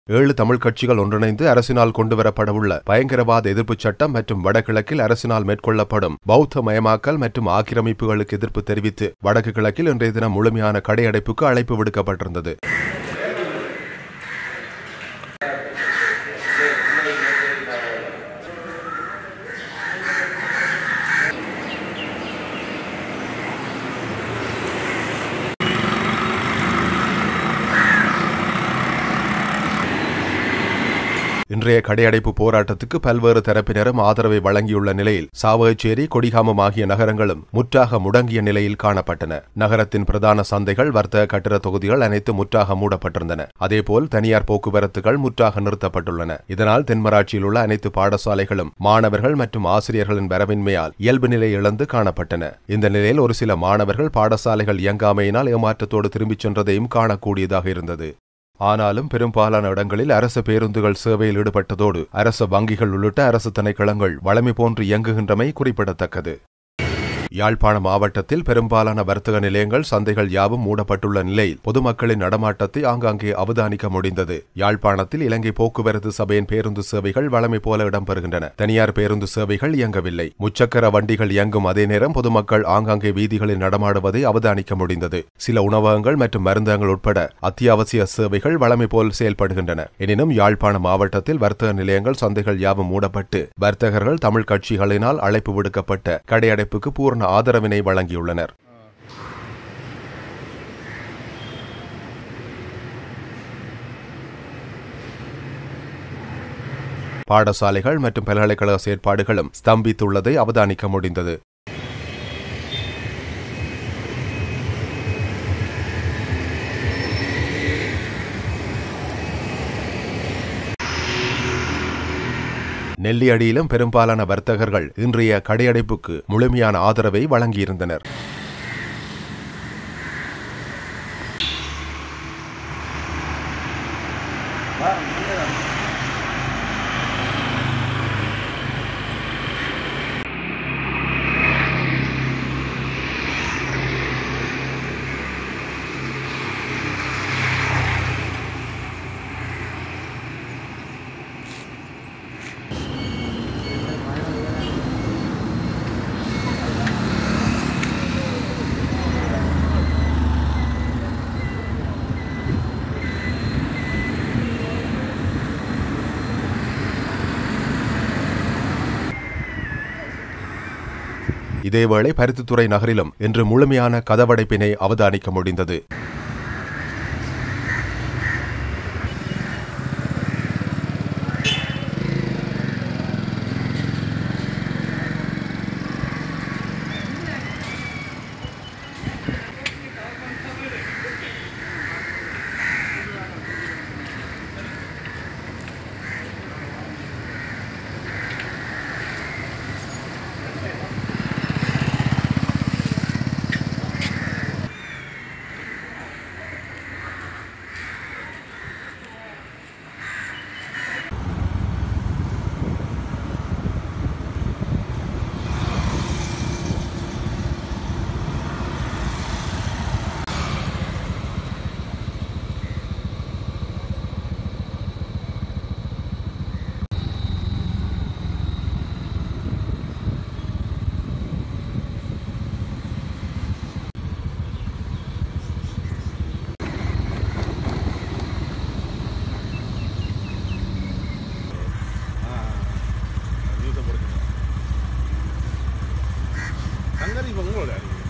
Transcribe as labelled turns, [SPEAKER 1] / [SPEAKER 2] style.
[SPEAKER 1] ஏழு தமிழ் கட்சிகள் ஒன்றிணைந்து அரசினால் கொண்டுவரப்படவுள்ள பயங்கரவாத எதிர்ப்புச் சட்டம் மற்றும் வடகிழக்கில் அரசினால் மேற்கொள்ளப்படும் பௌத்த மயமாக்கல் மற்றும் ஆக்கிரமிப்புகளுக்கு எதிர்ப்பு தெரிவித்து வடக்கு கிழக்கில் இன்றைய தினம் முழுமையான கடையடைப்புக்கு அழைப்பு விடுக்கப்பட்டிருந்தது இன்றைய கடையடைப்பு போராட்டத்துக்கு பல்வேறு தரப்பினரும் ஆதரவை வழங்கியுள்ள நிலையில் சாவகச்சேரி கொடிகாமம் ஆகிய நகரங்களும் முற்றாக முடங்கிய நிலையில் காணப்பட்டன நகரத்தின் பிரதான சந்தைகள் வர்த்தக கட்டிட தொகுதிகள் அனைத்து முற்றாக மூடப்பட்டிருந்தன அதேபோல் தனியார் போக்குவரத்துகள் முற்றாக நிறுத்தப்பட்டுள்ளன இதனால் தென்மராட்சியில் உள்ள அனைத்து பாடசாலைகளும் மாணவர்கள் மற்றும் ஆசிரியர்களின் வரவின்மையால் இயல்பு நிலை இழந்து காணப்பட்டன இந்த நிலையில் ஒரு சில மாணவர்கள் பாடசாலைகள் இயங்காமையினால் ஏமாற்றத்தோடு திரும்பிச் சென்றதையும் காணக்கூடியதாக இருந்தது ஆனாலும் பெரும்பாலான இடங்களில் அரசு பேருந்துகள் சேவையில் ஈடுபட்டதோடு அரசு வங்கிகள் உள்ளிட்ட அரசு திணைக்களங்கள் வளமை போன்று இயங்குகின்றமை குறிப்பிடத்தக்கது யாழ்ப்பாண மாவட்டத்தில் பெரும்பாலான வர்த்தக நிலையங்கள் சந்தைகள் யாவும் மூடப்பட்டுள்ள நிலையில் பொதுமக்களின் நடமாட்டத்தை ஆங்காங்கே அவதானிக்க முடிந்தது யாழ்ப்பாணத்தில் இலங்கை போக்குவரத்து சபையின் பேருந்து சேவைகள் வளமை போல இடம்பெறுகின்றன தனியார் பேருந்து சேவைகள் இயங்கவில்லை முச்சக்கர வண்டிகள் இயங்கும் அதே நேரம் பொதுமக்கள் ஆங்காங்கே வீதிகளில் நடமாடுவதை அவதானிக்க முடிந்தது சில உணவகங்கள் மற்றும் மருந்தகங்கள் உட்பட அத்தியாவசிய சேவைகள் வளமை போல் செயல்படுகின்றன எனினும் யாழ்ப்பாண மாவட்டத்தில் வர்த்தக நிலையங்கள் சந்தைகள் யாவும் மூடப்பட்டு வர்த்தகர்கள் தமிழ் கட்சிகளினால் அழைப்பு விடுக்கப்பட்ட கடையடைப்புக்கு பூர்ண ஆதரவினை வழங்கியுள்ளனர் பாடசாலைகள் மற்றும் பல்கலைக்கழக செயற்பாடுகளும் ஸ்தம்பித்துள்ளதை அவதானிக்க முடிந்தது நெல்லியடியிலும் பெரும்பாலான வர்த்தகர்கள் இன்றைய கடையடைப்புக்கு முழுமையான ஆதரவை வழங்கியிருந்தனர் இதேவேளை பருத்தித்துறை நகரிலும் இன்று முழுமையான கதவடைப்பினை அவதானிக்க முடிந்தது
[SPEAKER 2] சங்கரி இப்போ உங்களோட